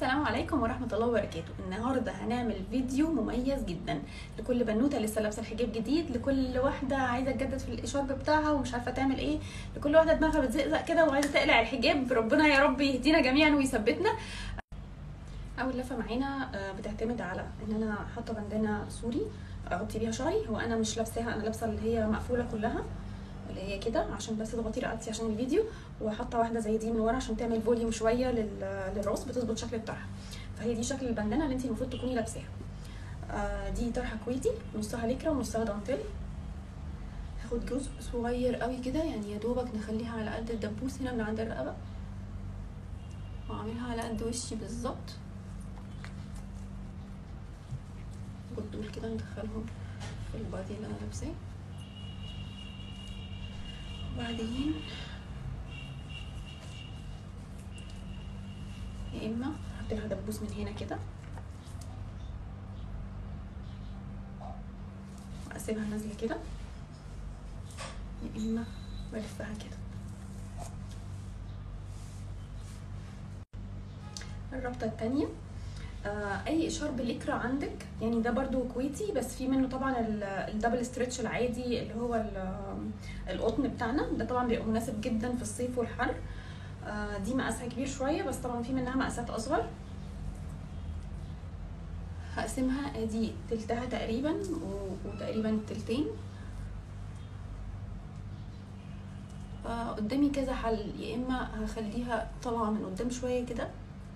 السلام عليكم ورحمة الله وبركاته النهاردة هنعمل فيديو مميز جدا لكل بنوتة لسه لابسة الحجاب جديد لكل واحدة عايزة تجدد في الإشارب بتاعها ومش عارفة تعمل ايه لكل واحدة دماغها بتزقزق كده وعايزة تقلع الحجاب ربنا يا رب يهدينا جميعا ويثبتنا أول لفة معانا آه، بتعتمد على إن أنا حاطة بندانة سوري أغطي بيها شعري هو أنا مش لابساها أنا لابسة اللي هي مقفولة كلها اللي هي كده عشان بس تضغطي رقبتي عشان الفيديو وحاطه واحده زي دي من ورا عشان تعمل فوليوم شويه لل- للراس بتظبط شكل الطرحه فهي دي شكل البندانه اللي انت المفروض تكوني لابساها آه دي طرحه كويتي نصها ليكرا ونصها دانتيل هاخد جزء صغير قوي كده يعني يا دوبك نخليها على قد الدبوس هنا من عند الرقبه واعملها على قد وشي بالظبط خد دول كده ندخلهم في البادي اللي انا لابساه وبعدين يا اما احط لها دبوس من هنا كده واقسمها نازله كده يا اما بلفها كده الربطه التانية آه اي شرب ليكرا عندك يعني ده برضو كويتي بس في منه طبعا ال- الدبل ستريتش العادي اللي هو ال- القطن بتاعنا ده طبعا بيبقى مناسب جدا في الصيف والحر آه دي مقاسها كبير شويه بس طبعا في منها مقاسات اصغر هقسمها ادي تلتها تقريبا و- وتقريبا تلتين فقدامي كذا حل يا اما هخليها طالعه من قدام شويه كده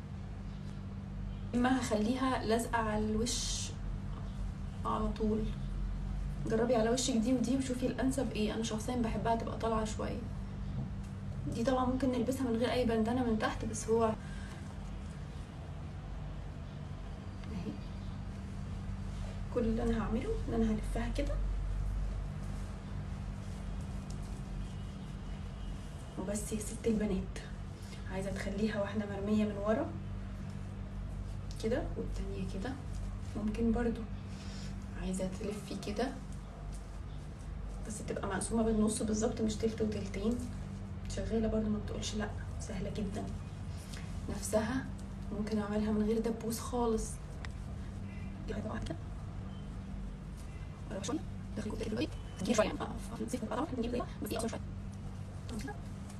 اما هخليها لازقه على الوش على طول جربي على وشك دي ودي وشوفي الانسب ايه انا شخصيا بحبها تبقى طالعه شويه دي طبعا ممكن نلبسها من غير اي بندانه من تحت بس هو اهي كل اللي انا هعمله ان انا هلفها كده وبس يا ست البنات عايزه تخليها واحده مرميه من ورا كده والتانية كده ممكن برضو عايزة تلفي كده بس تبقى مقسومة بالنص بالظبط مش تلت وتلتين شغالة برضو ما بتقولش لا سهلة جدا نفسها ممكن اعملها من غير دبوس خالص كده واحدة كده ولا شوية دخل كده كده تجيب شوية اه فنسيب بقى طبعا نجيب زي بس دي اقصر شوية كده.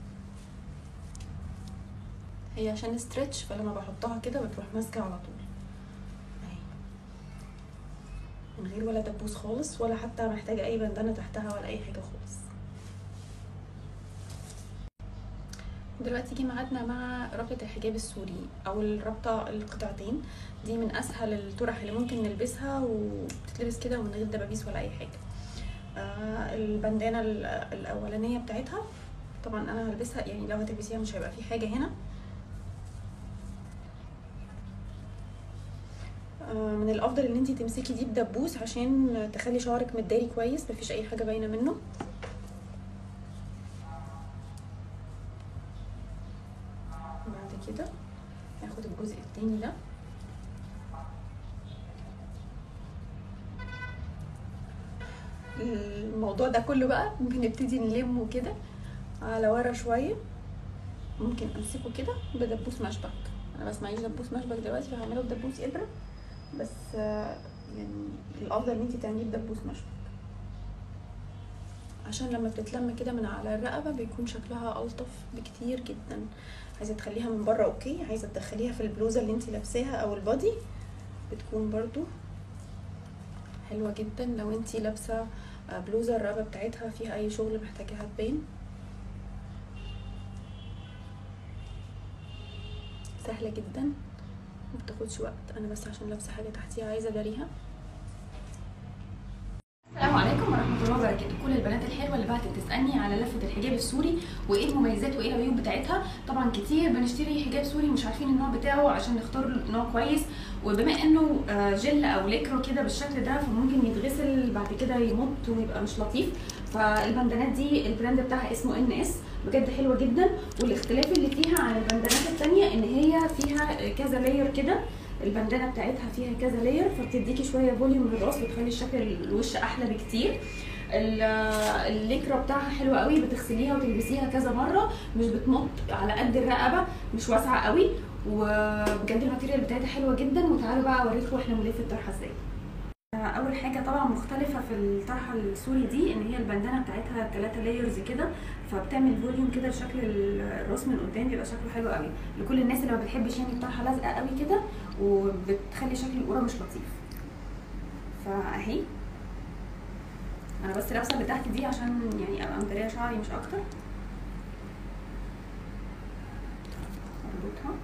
هي عشان ستريتش فلما بحطها كده بتروح ماسكه على طول اهي من غير ولا دبوس خالص ولا حتى محتاجه اي بندانه تحتها ولا اي حاجه خالص دلوقتي جه ميعادنا مع ربطة الحجاب السوري او الربطة القطعتين دي من اسهل الطرح اللي ممكن نلبسها وبتتلبس كده ومن غير دبابيس ولا اي حاجه آه البندانه ال- الاولانيه بتاعتها طبعا انا هلبسها يعني لو هتلبسيها مش هيبقى في حاجه هنا آه، من الافضل ان انتي تمسكي دي بدبوس عشان تخلي شعرك متداري كويس مفيش اي حاجه باينه منه بعد كده هاخد الجزء التاني ده الموضوع ده كله بقى ممكن نبتدي نلمه كده على ورا شويه ممكن امسكه كده بدبوس مشبك انا بس معيش دبوس مشبك دلوقتي فهعمله بدبوس ابره بس آه، يعني الافضل ان انت تعمليه بدبوس مشبك عشان لما بتتلم كده من على الرقبه بيكون شكلها الطف بكتير جدا عايزه تخليها من بره اوكي عايزه تدخليها في البلوزه اللي انت لابساها او البادي بتكون برضو حلوه جدا لو انت لابسه آه، بلوزه الرقبه بتاعتها فيها اي شغل محتاجاها تبان سهله جدا مبتاخدش وقت انا بس عشان لابسه حاجه تحتيها عايزه اداريها السلام عليكم ورحمه الله وبركاته كل البنات الحلوه اللي بعتت تسالني على لفه الحجاب السوري وايه المميزات وايه العيوب بتاعتها طبعا كتير بنشتري حجاب سوري مش عارفين النوع بتاعه عشان نختار نوع كويس وبما انه آه، جل او ليكرو كده بالشكل ده فممكن يتغسل بعد كده يمط ويبقى مش لطيف فالبندانات دي البراند بتاعها اسمه ان اس بجد حلوه جدا والاختلاف اللي فيها عن البندانات التانية ان هي فيها كذا لاير كده البندانه بتاعتها فيها كذا لاير فبتديكي شويه فوليوم للراس بتخلي شكل الوش احلى بكتير ال- الليكرا بتاعها حلوه قوي بتغسليها وتلبسيها كذا مره مش بتمط على قد الرقبه مش واسعه قوي وبجد الماتيريال بتاعتها حلوه جدا وتعالوا بقى اوريكم احنا بنلف الطرحه ازاي اول حاجه طبعا مختلفه في الطرحه السوري دي ان هي البندانه بتاعتها ثلاثة لايرز كده فبتعمل فوليوم كده لشكل الراس من قدام بيبقى شكله حلو قوي لكل الناس اللي ما بتحبش يعني الطرحه لازقه قوي كده وبتخلي شكل القوره مش لطيف فاهي انا بس لابسه اللي تحت دي عشان يعني ابقى مداريه شعري مش اكتر اربطها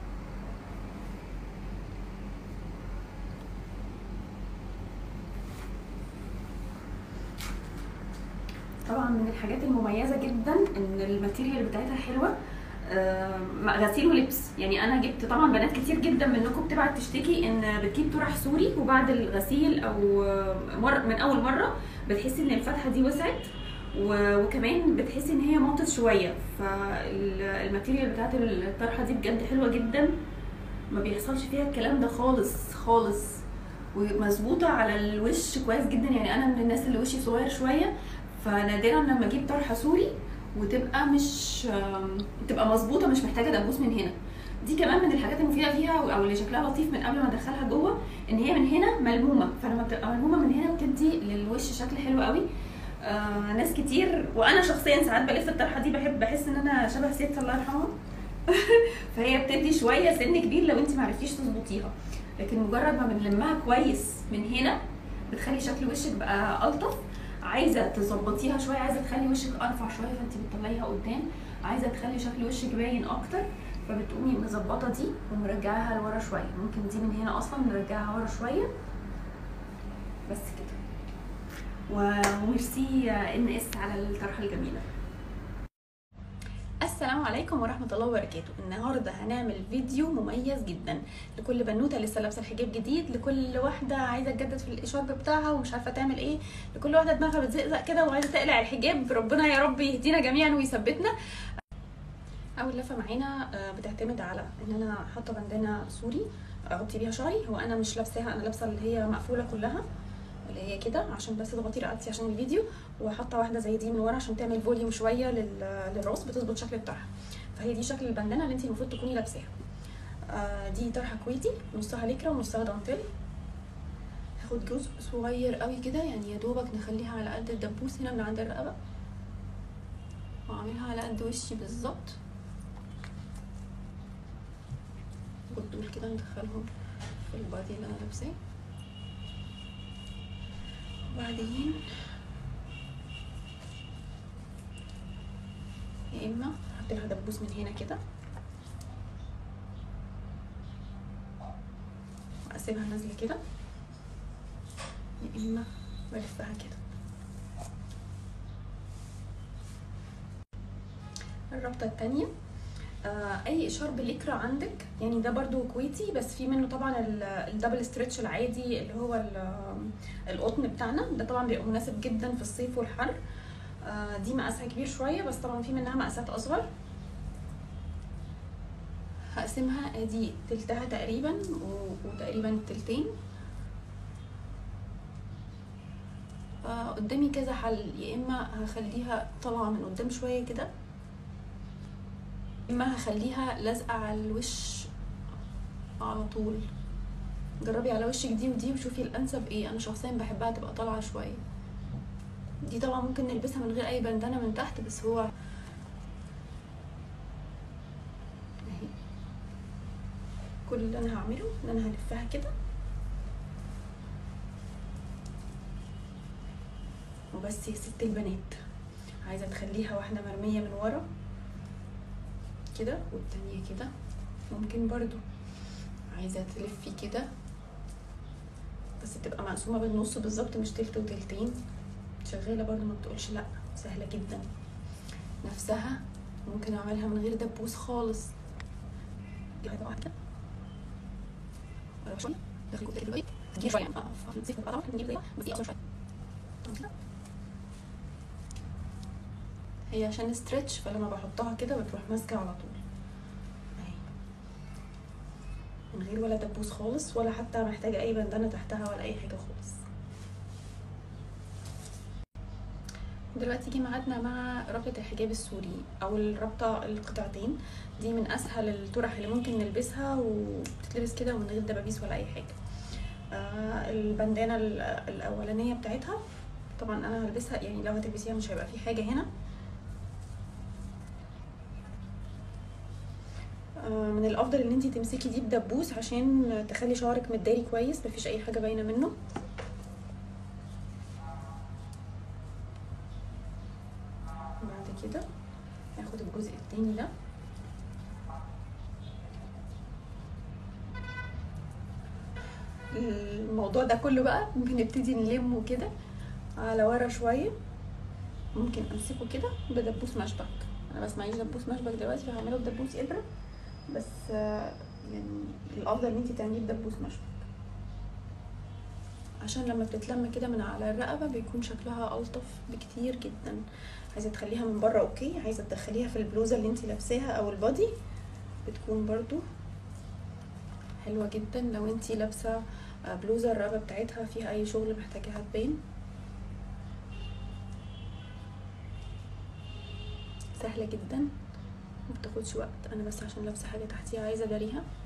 طبعا من الحاجات المميزه جدا ان الماتيريال بتاعتها حلوه آه، غسيل ولبس يعني انا جبت طبعا بنات كتير جدا منكم بتبعت تشتكي ان بتجيب طرح سوري وبعد الغسيل او مر من اول مره بتحسي ان الفتحه دي وسعت و- وكمان بتحسي ان هي مطت شويه فالماتيريال بتاعت الطرحه دي بجد حلوه جدا ما بيحصلش فيها الكلام ده خالص خالص ومظبوطه على الوش كويس جدا يعني انا من الناس اللي وشي صغير شويه فنادرا لما اجيب طرحه سوري وتبقى مش آم، تبقى مظبوطه مش محتاجه دبوس من هنا دي كمان من الحاجات المفيده فيها او اللي شكلها لطيف من قبل ما ادخلها جوه ان هي من هنا ملمومه فلما بتبقى ملمومه من هنا بتدي للوش شكل حلو قوي آه ناس كتير وانا شخصيا ساعات بلف الطرحه دي بحب بحس ان انا شبه ست الله يرحمها فهي بتدي شويه سن كبير لو انت معرفتيش تظبطيها لكن مجرد ما بنلمها كويس من هنا بتخلي شكل وشك بقى الطف عايزه تظبطيها شويه عايزه تخلي وشك ارفع شويه فانت بتطلعيها قدام عايزه تخلي شكل وشك باين اكتر فبتقومي مظبطه دي ومرجعاها لورا شويه ممكن دي من هنا اصلا نرجعها ورا شويه بس كده و- وميرسي ان اس على الطرحه الجميله السلام عليكم ورحمة الله وبركاته النهاردة هنعمل فيديو مميز جدا لكل بنوتة لسه لابسة الحجاب جديد لكل واحدة عايزة تجدد في الإشارب بتاعها ومش عارفة تعمل ايه لكل واحدة دماغها بتزقزق كده وعايزة تقلع الحجاب ربنا يا رب يهدينا جميعا ويثبتنا أول لفة معانا آه، بتعتمد على إن أنا حاطة بندانة سوري أغطي بيها شعري هو أنا مش لابساها أنا لابسة اللي هي مقفولة كلها اللي هي كده عشان بس تضغطي رقبتي عشان الفيديو وحاطه واحده زي دي من ورا عشان تعمل فوليوم شويه لل- للراس بتظبط شكل الطرحه فهي دي شكل البندانه اللي انت المفروض تكوني لابساها آه دي طرحه كويتي نصها ليكرا ونصها دانتيل هاخد جزء صغير قوي كده يعني يا دوبك نخليها على قد الدبوس هنا من عند الرقبه واعملها على قد وشي بالظبط دول كده ندخلهم في البادي اللي انا لابساه وبعدين يا اما احط لها دبوس من هنا كده واقسمها نازله كده يا اما بلفها كده الربطه التانية آه، اي شرب ليكرا عندك يعني ده برضو كويتي بس في منه طبعا ال- الدبل ستريتش العادي اللي هو ال- القطن بتاعنا ده طبعا بيبقى مناسب جدا في الصيف والحر آه، دي مقاسها كبير شويه بس طبعا في منها مقاسات اصغر هقسمها ادي تلتها تقريبا و- وتقريبا التلتين فقدامي كذا حل يا اما هخليها طالعه من قدام شويه كده اما هخليها لازقه على الوش على طول جربي على وشك دي ودي وشوفي الانسب ايه انا شخصيا بحبها تبقى طالعه شويه دي طبعا ممكن نلبسها من غير اي بندانه من تحت بس هو اهي كل اللي انا هعمله ان انا هلفها كده وبس يا ست البنات عايزه تخليها واحده مرميه من ورا كده والتانية كده ممكن برضو عايزة تلفي كده بس تبقى مقسومة بالنص بالظبط مش تلت وتلتين شغالة برضو ما بتقولش لا سهلة جدا نفسها ممكن اعملها من غير دبوس خالص دي حاجة واحدة كده ولا شوية داخل جوه كده تجيب شوية اه فنسيب بقى طبعا نجيب زيها بس دي اقصر شوية كده. هي عشان ستريتش فلما بحطها كده بتروح ماسكه على طول اهي من غير ولا دبوس خالص ولا حتى محتاجه اي بندانه تحتها ولا اي حاجه خالص دلوقتي جه ميعادنا مع ربطة الحجاب السوري او الربطة القطعتين دي من اسهل الطرح اللي ممكن نلبسها وبتتلبس كده ومن غير دبابيس ولا اي حاجة آه البندانة ال- الاولانية بتاعتها طبعا انا هلبسها يعني لو هتلبسيها مش هيبقى في حاجة هنا آه، من الافضل ان انتي تمسكي دي بدبوس عشان تخلي شعرك متداري كويس مفيش اي حاجه باينه منه بعد كده هاخد الجزء التاني ده الموضوع ده كله بقى بنبتدي نلمه كده على ورا شويه ممكن امسكه كده بدبوس مشبك انا بس معيش دبوس مشبك دلوقتي فهعمله بدبوس ابره بس آه، يعني الافضل ان انت تعمليه بدبوس مشبك عشان لما بتتلم كده من على الرقبه بيكون شكلها الطف بكتير جدا عايزه تخليها من بره اوكي عايزه تدخليها في البلوزه اللي انت لابساها او البادي بتكون برضو حلوه جدا لو انت لابسه آه، بلوزه الرقبه بتاعتها فيها اي شغل محتاجاها تبان سهله جدا مبتاخدش وقت انا بس عشان لابسه حاجه تحتيها عايزه اداريها